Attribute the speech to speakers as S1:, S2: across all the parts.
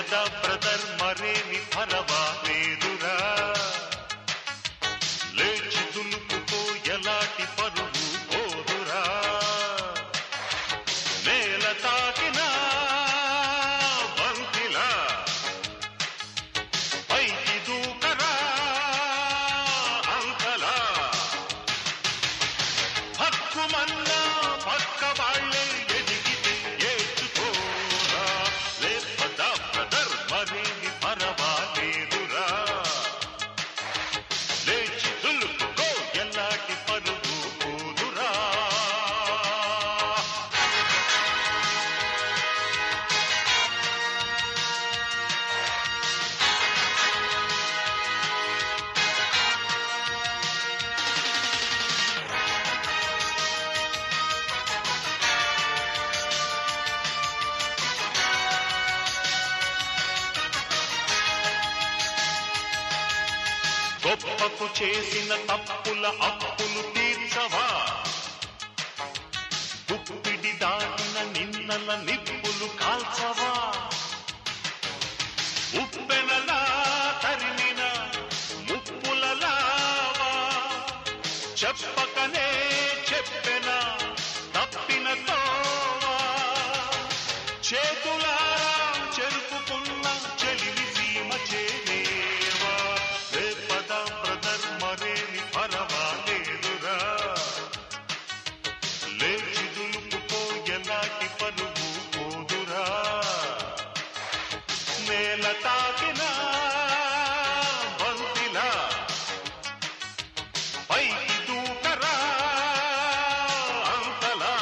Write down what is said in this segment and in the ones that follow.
S1: లేపద brother మరేమి పరవాలేదురా లేచి దులుపుకో ఎలాంటి పరువు పోదురా నేల తాకిన బంతిలా పైకి దూకరా అంతలా హక్కుమన్నా పక్క వాళ్ళే ఎదిగితే ఏడ్చుకోరా లేపదా బ్రదర్ మరేమి పరవాలేదురా లేచి దులుపుకో ఎలాంటి పరుగు పోదురా గొప్పకు చేసిన తప్పుల అప్పులు తీర్చవా ఉప్పిడి దాటిన నిన్నల నిప్పులు కాల్చవా ఉప్పెనలా తరిమిన ముప్పులలావా చెప్పకనే చెప్పెన తప్పిన తోవా చేతులారా చెరుపుకున్న చెలిమి సీమ చేరేవా రేపద బ్రదర్ మరేమి పరవాలేదురా లేచి దులుపుకో ఎలాంటి పరుగు పోదురా నేల తాకిన బంతిలా పైకి దూకరా అంతలా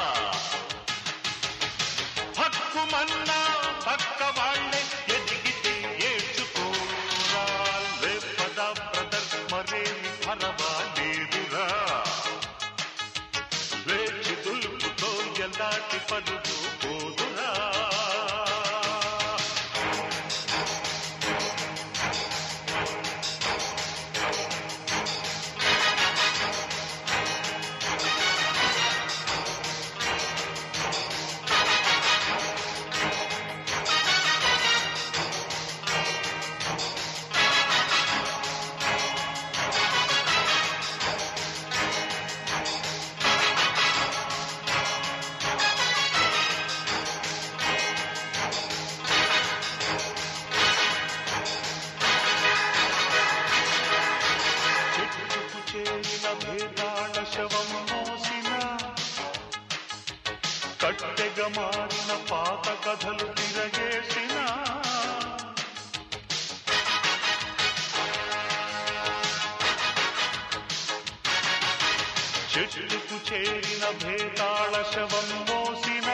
S1: హక్కుమన్నా పక్క వాళ్ళే ఎదిగితే ఏడ్చుకోరా లేపద బ్రదర్ మరేమి పరవాలేదురా లేచి దులుపుతో ఎలాంటి పరుగు పోదురా చెట్టుకు చేరిన భేదాళ శవం మోసిన కట్టెగ మారిన పాత కథలు తిరగేసిన చెట్టుకు చేరిన భేదాళ శవం మోసిన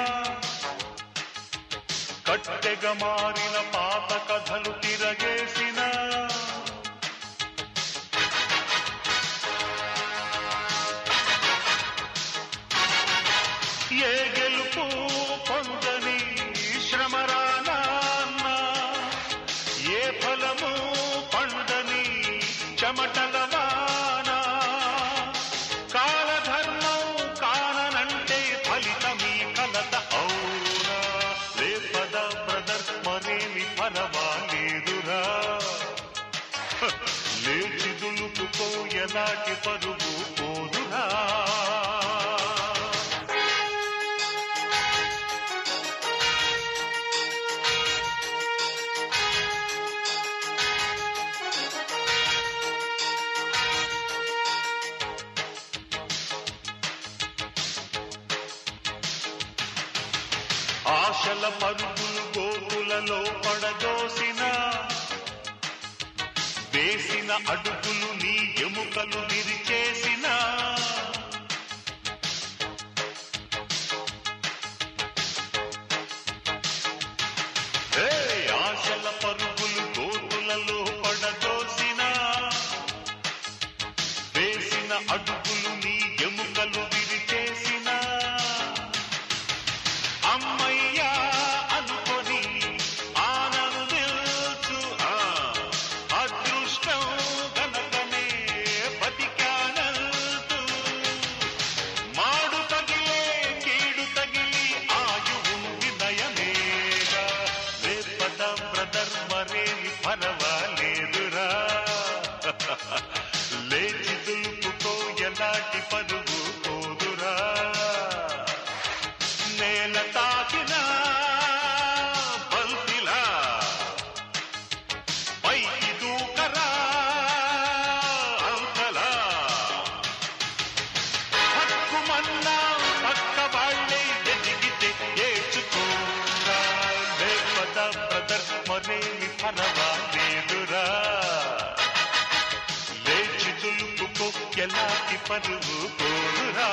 S1: కట్టెగ మారిన పాత కథలు తిరగేసిన ఏ గెలుపు పొందని శ్రమరానా ఏ ఫలము పండని చెమటల వాన కాలధర్మం కాననంటే ఫలితమీ కలత అవునా లేపద బ్రదర్ మరేమి పరవాలేదురా హ, లేచి దులుపుకో ఎలాంటి పరుగు పోదురా ఆశల పరుగులు గోకులలో పడదోసిన వేసిన అడుగులు నీ ఎముకలు విరిచేసిన ఏ ఆశల పరుగులు గోకులలో పడదోసిన వేసిన అడుగులు నీ ఎముకలు విరిచేసిన అమ్మయ్యా అనుకొని ఆనందించు ఆ అదృష్టం గనకనే బతికా ఎలాంటి పరుగు పోదురా నేల తాకిన బంతిలా పైకి దూకరా అంతలా హక్కుమన్నా పక్క వాళ్ళే ఎదిగితే ఏడ్చుకోరా లేపద బ్రదర్ మరేమి పరవాలేదురా లేచి దులుపుకో ఎలాంటి పరుగు పోదురా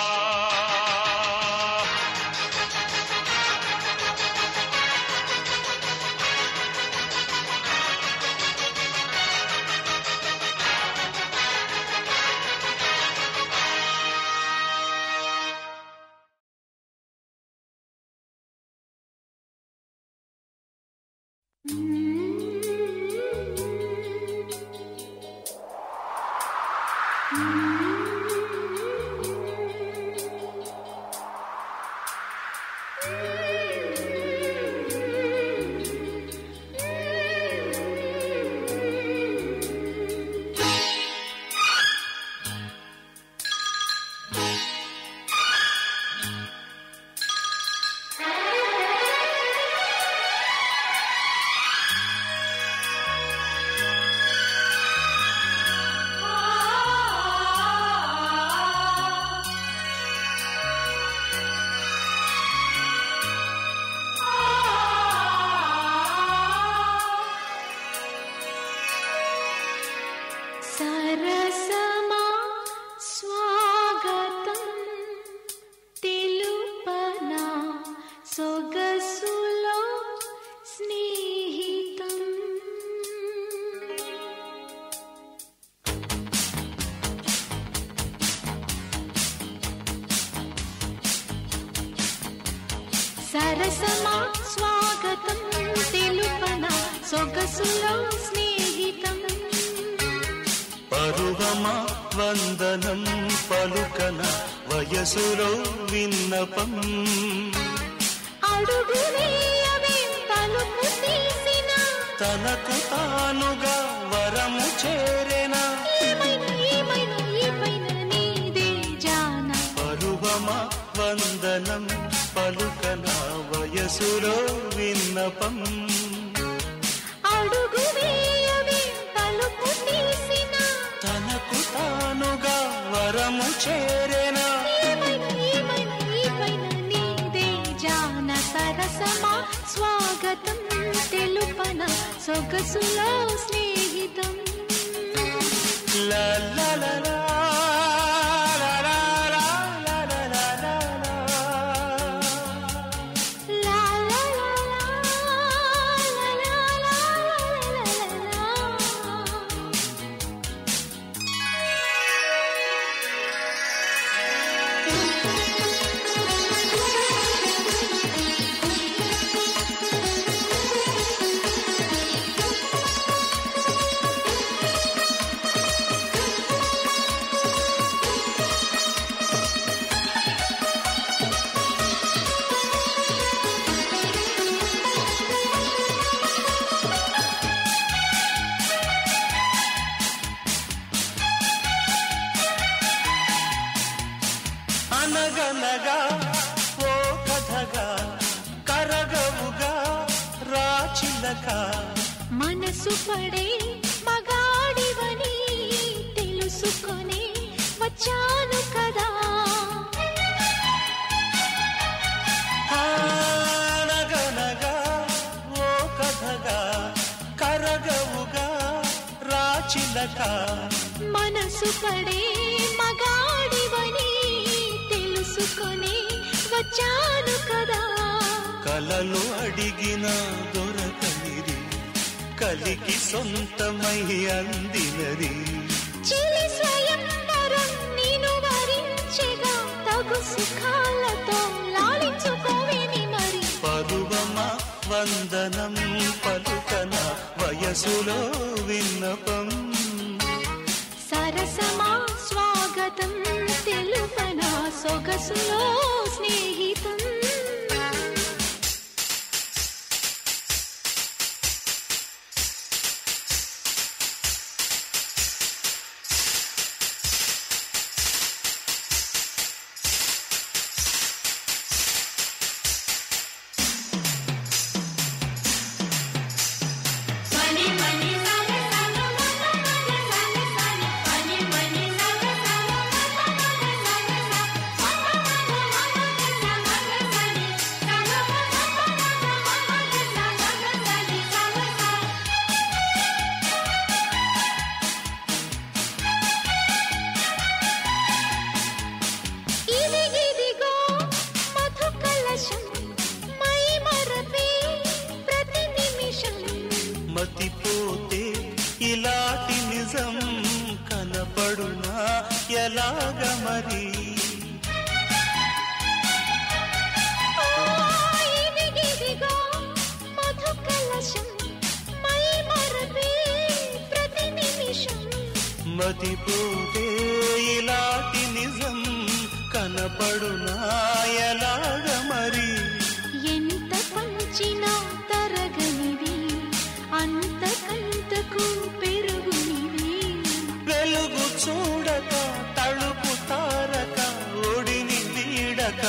S2: సరసమా స్వాగతం తెలుపనా సొగసులో స్నేహితం సరసమా స్వాగతం తెలుపనా సొగసులో స్నేహితం
S3: పరువమా వందనం పలుకన వయసులో విన్నపం
S2: అడుగు వేయవే తలుపు తీసిన
S3: తనకు తానుగా వరము చేరెనా
S2: ఏమైనా ఏమైనా ఏమైనా నీదే జాన
S3: పరువమా వందనం పలుకన వయసులో విన్నపం
S2: అడుగు వేయవే తలుపు తీసిన
S3: తనకు తానుగా వరము చేరెనా
S2: ఏమైనా ఏమైనా ఏమైనా నీదే జాన సరసమా స్వాగతం తెలుపన సొగసులో స్నేహితం
S3: లా లా లా లా, లా లా లా, లా లా లా లా లా.
S2: లా లా లా లా, లా లా లా లా లా లా.
S3: అనగనగా ఓ కథగా కరగవుగా రాచిలక
S2: మనసు పడే మగాడివని తెలుసుకొని వచ్చాను కదా
S3: అనగనగా ఓ కథగా కరగవుగా రాచిలక
S2: మనసు పడే మగాడివని తెలుసుకొని వచ్చాను కదా
S3: కలలు అడిగిన దొరకనిది కలికి సొంతమై అందినది
S2: చిలి స్వయంవరం నేను వరించగా తగు సుఖాలతో లాలించుకోవేమి మరి
S3: పరువమా వందనం పలుకన వయసులో విన్నపం
S2: సరసమా స్వాగతం తెలుపనా సొగసులో స్నేహితం
S3: ఎలాగమరి
S2: ఇదిగిదిగో మధు కలశం మై మరపే ప్రతి నిమిషం
S3: మతిపోతే ఇలాంటి నిజం కనపడునా ఎలాగమరి
S2: ఎంత పంచినా తరగనిది అంతకంతకు పెరుగునిది
S3: వెలుగు చూడక తలుపు తారక ఒడిని వీడక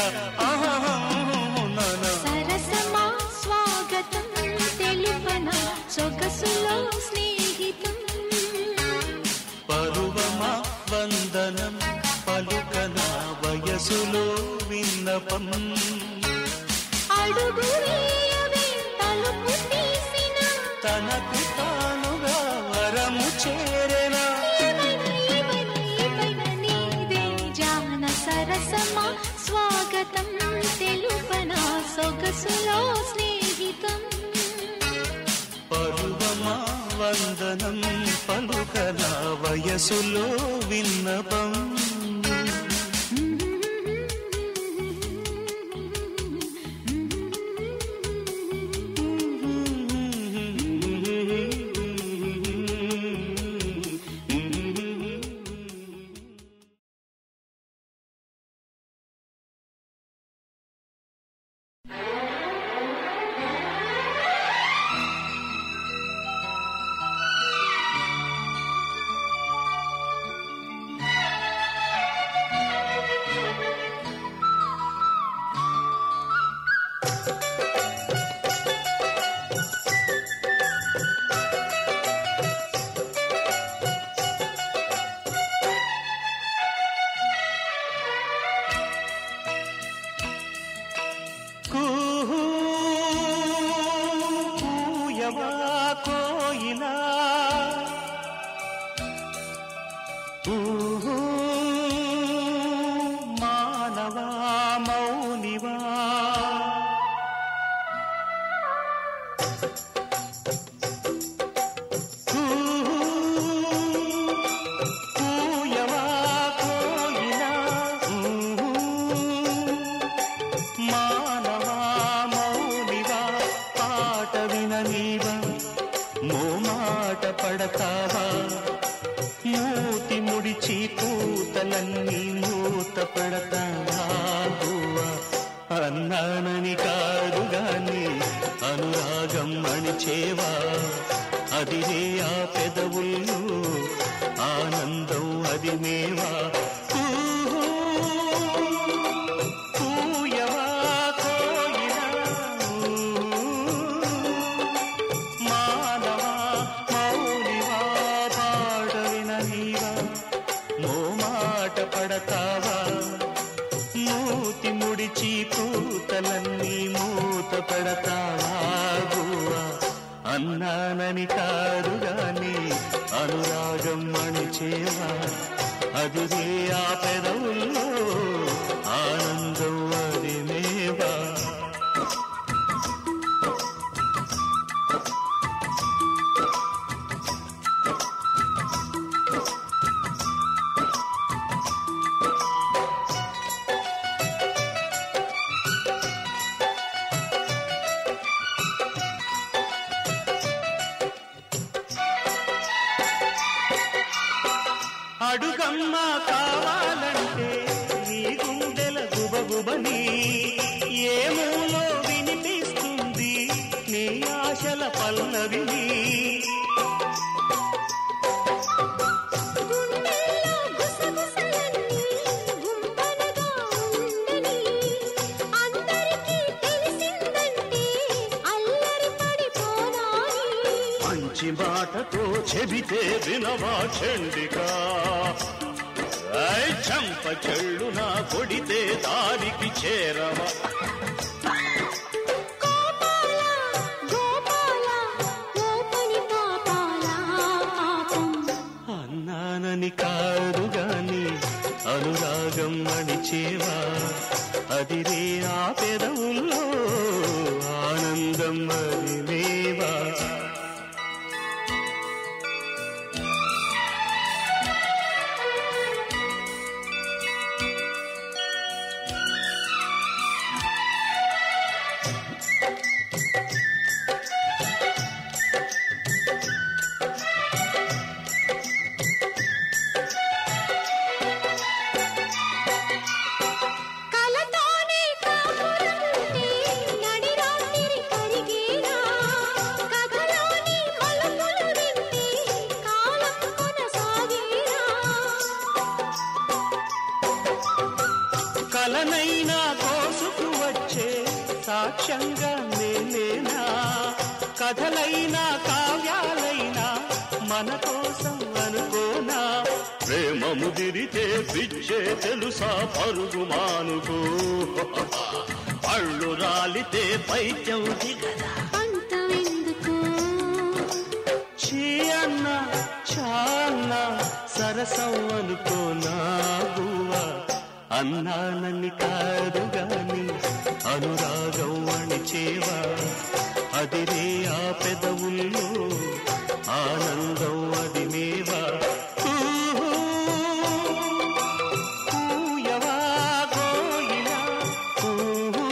S3: ఆహన
S2: సరసమా స్వాగతం తెలుపన సొగసులో స్నేహితం
S3: పరువమా వందనం పలుకన వయసులో విన్నపం
S2: అడుగు వేయవే తలుపు తీసిన
S3: తనకు తానుగా వరము చేరెనా
S2: ఏమైనా ఏమైనా ఏమైనా నీదే జాన సరసమా స్వాగతం తెలుపన సొగసులో స్నేహితం
S3: పరువమా వందనం పలుకన వయసులో విన్నపం కూహూ, కూయవా కోయిలా ఊహూ, మానవా మౌనివా కూహూ, కూయవా కోయిలా ఊహూ, మానవా మౌనివా పాట విననీవా మోమాట పడతావా మూతి ముడిచి పూతలన్నీ మూత పడతావా గువ్వా? అన్నానని కాదు గాని అనురాగం అణిచేవా అది రే ఆ పెదవుల్లో ఆనందం అది మేవా ఊహూ. పూయవా కోయిలా మానవా మౌనివా పాడవిన నీవా మోమాట పడతావా మూతి ముడిచి పూతలన్నీ మూత పడతావా గువ్వా? అన్నానని కాదు గాని అనురాగం అణిచేవా అది రే ఆ పెదవుల్లో ఆనందం అది మేవా అడుగమ్మా కావాలంటే నీ గుండెల గుబగుబని ఏ మూలో వినిపిస్తుంది నీ ఆశల పల్లవిని
S2: గుండెల్లో గుసగుసలన్నీ గుంపనగా ఉండని అందరికీ తెలిసిందంటే అల్లరి పడిపోనాయి
S3: మంచి మాటతో చెబితే వినవా చండికా ఐ చంప చెళ్ళున కొడితే దారికి చేరవా
S2: గోపాల గోపాల ఓపని పాపాల పాపం
S3: అన్నానని కాదు గాని అనురాగం అణిచేవా అది రే ఆ పెదవుల్లో ఆనందం అది మేవా తలనైనా కోసుకు వచ్చే సాక్ష్యంగా నేనేనా కథలైనా కావ్యాలైనా మన కోసం అనుకోనా ప్రేమ ముదిరితే పిచ్చే తెలుసా పరుగు మానుకో పళ్ళు రాలితే పైత్యం దిగదా
S2: అంతవెందుకు
S3: చీ అన్న చాన్న సరసం అనుకోనా గువ్వా అన్నానని కాదు గాని అనురాగం అణిచేవా అదిరే ఆ పెదవుల్లో ఆనందం అది మేవా ఊహూ, ఊయవా కోయిలా, ఊహూ,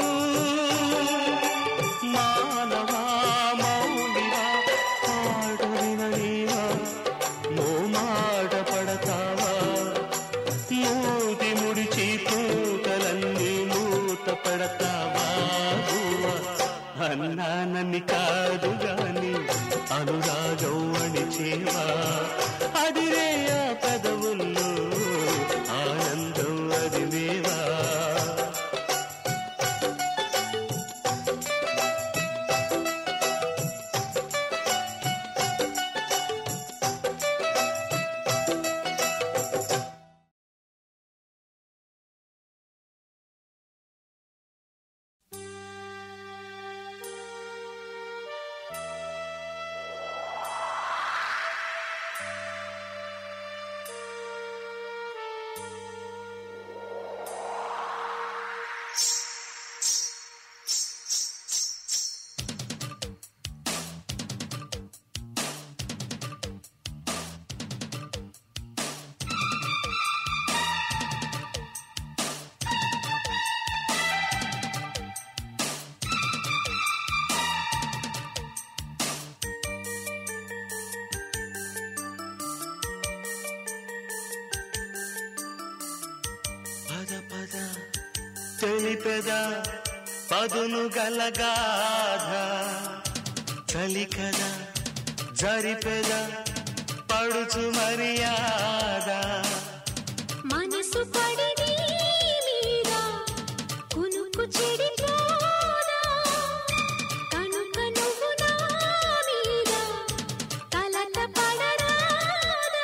S3: మానవా మౌనివా పాడవినీవా మోమాట పడతావా మూతి ముడిచి పూతలన్నీ మూత పడతావా గువ్వా? అన్నానని కాదు గాని అనురాగం అణిచేవా అదిరే ఆ పెదవుల్లో ఆనందం అది మేవా పద పద తెలిపెద పదును గలగాధ చలికద జరిపెద పడుచు మర్యాద
S2: మనసు పడిని మీద కునుకు చెడిపోదా కనుక నువ్వు నా మీద కలత పడరాదా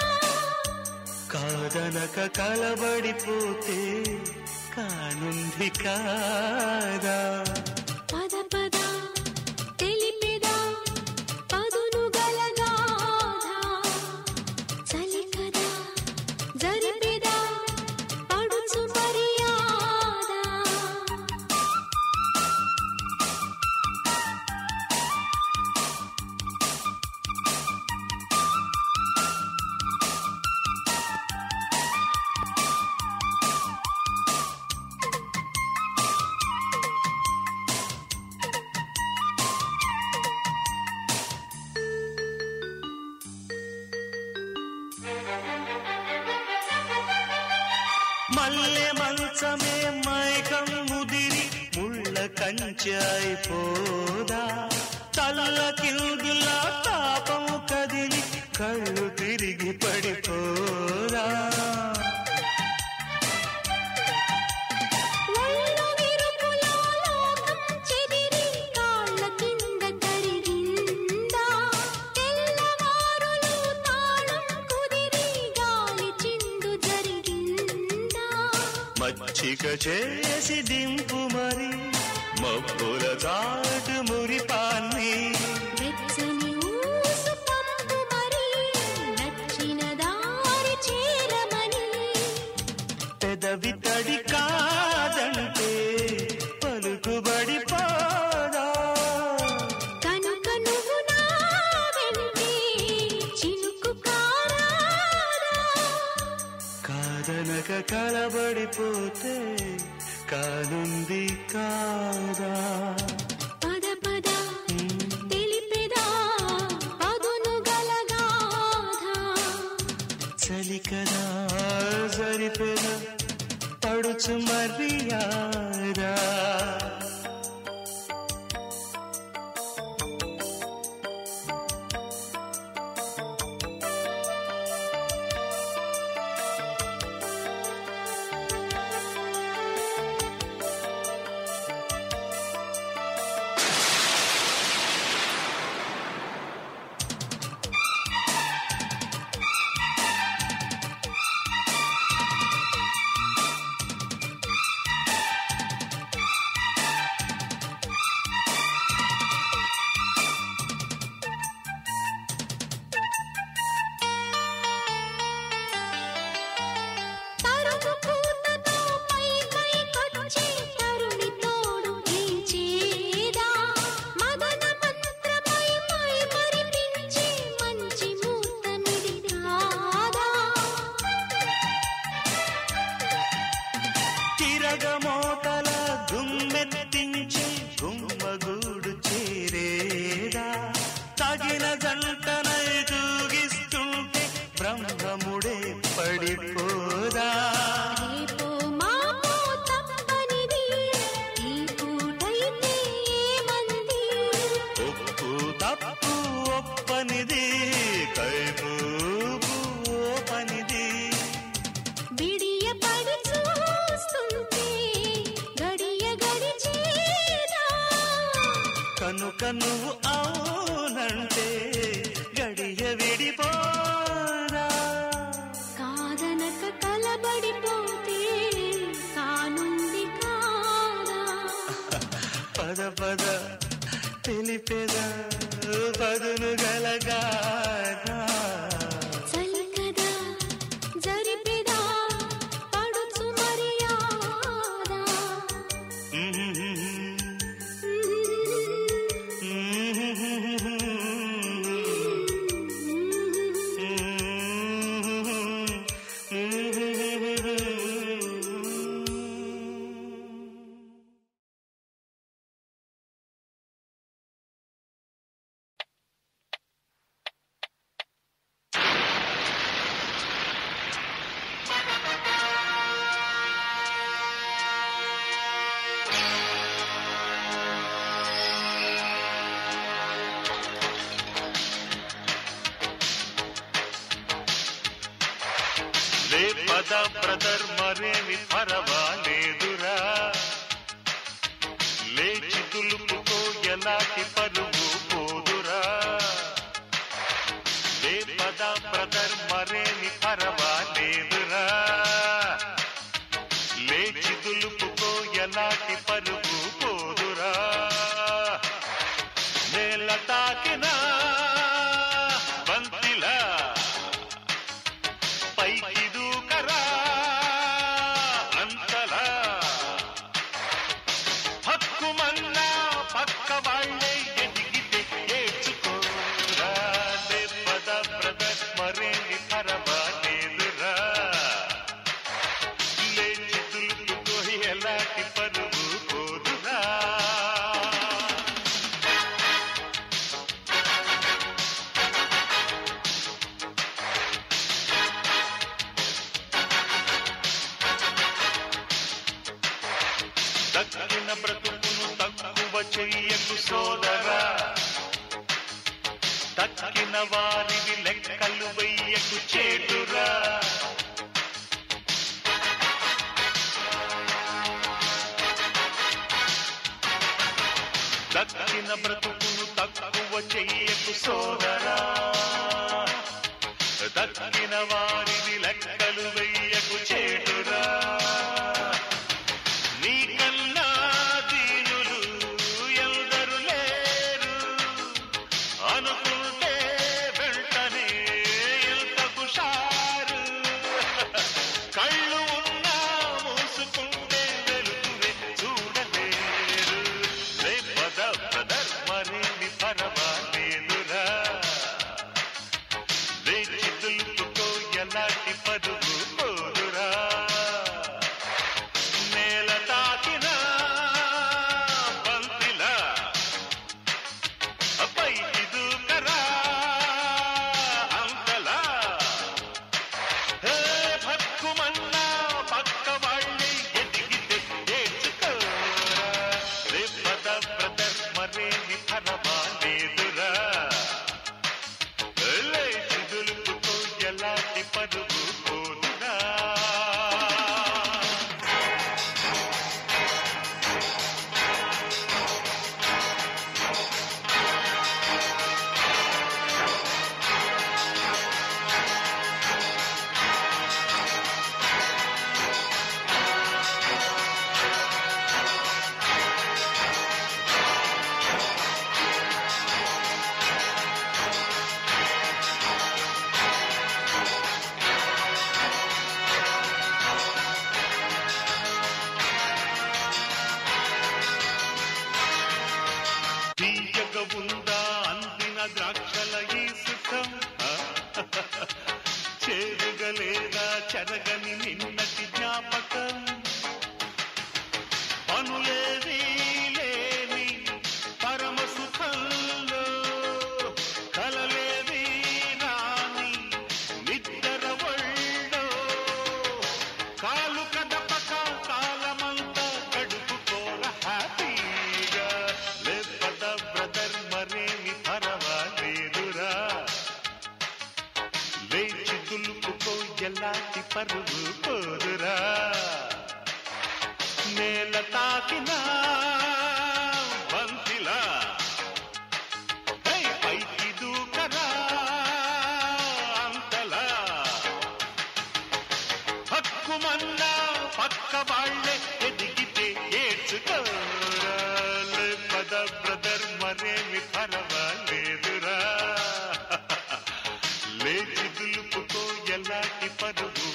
S3: కాదనక కలబడిపోతే కానుంది కాదా
S2: పద పద తెలిపెదా పదును గలగాధ చలికదా జరిపెదా పడుచు మర్యాద
S3: మల్లె మంచమే మైకం ముదిరి ముళ్ళ కంచాయిపోదా తల్ల కిందుల తాపము కదిలి కళ్ళు తిరిగి పడిపోదా
S2: ఒళ్ళు విరుపులో లోకం చెదిరి కాళ్ళ కింద కరిగిందా తెల్లవారులు తాళం కుదిరి గాలి చిందు జరిగిందా
S3: మచ్చిక చేసి దింపు మరి మబ్బుల చాటు మురిపాన్ని
S2: వెచ్చని ఊసు పంపు మరి నచ్చిన దారి చేరమని
S3: పెదవి తడి కాదంటే పలుకుబడి పోదా
S2: కనుక నువ్వు నా వెంటే చినుకు కారాదా
S3: కాదనక కలబడిపోతే కానుంది కాదా
S2: పద పద తెలిపెదా పదును గలగాధ
S3: చలి కదా సరిపెద పడుచు మర్యాదా తిరగమోతల గుమ్మెత్తించే గుమ్మగూడు చేరేదా తగిన జంటనై తూగిస్తుంటే బ్రహ్మముడే పడిపోదా
S2: రేపో మాపో తప్పనిది ఈ పూటైతే ఏమంది
S3: ఒప్పు తప్పు ఒప్పనిది కైపు పనిది
S2: బిడియ పడి చూస్తుంటే గడియ గడిచేదా
S3: కనుక నువ్వు అవునంటే గడియ విడిపోరా
S2: కాదనక కలబడిపోతే కానుంది కాదా
S3: పద పద తెలిపెద పదును గలగాదా
S2: చలి కదా జరిపెదా పడుచు మర్యాదా
S1: లే పద బ్రదర్ మరేమి పరవాలేదురా లేచి తులుపుతో ఎలాంటి పరుగు పోదురా లే పద బ్రదర్ మరేమి పరవాలేదురా లేచి తులుపుతో ఎలాంటి పరుగు పోదురా నేల తాకినా బంతిలా పైకి దూకరా అంతలా హక్కుమన్నా పక్క వాళ్ళే ఎదిగితే ఏడ్చుకోరా పద బ్రదర్ మరేమి పరవాలేదురా లేచి తులుపుతో ఎలాంటి పరుగు పోదురా దక్కిన బ్రతుకును తక్కువ చెయ్యకు సోదరా దక్కిన వారిని లెక్కలు వెయ్యకు చేటురా దక్కిన బ్రతుకును తక్కువ చెయ్యకు సోదరా దక్కిన వారిని లెక్కలు వెయ్యకు చేటురా నీకన్నా దీనులు ఎందరు లేరు అనుకుంటే వెంటనే ఎంత హుషారు కళ్ళు ఉన్నా మూసుకుంటే వెలుగువే చూడలేరు రే పద పదర్ మరేమి పరవాలేదురా రే చితులతో ఎలా
S3: ఎలాంటి పరుగు పోదురా నేల తాకిన బంతిలా హై, పైకి దూకరా అంతలా హక్కుమన్నా పక్క వాళ్ళే ఎదిగితే ఏడ్చుకోరాలే పద బ్రదర్ మరేమి పర్వాలేదురా లేచి దులుపుకో ఎలాంటి పరుగు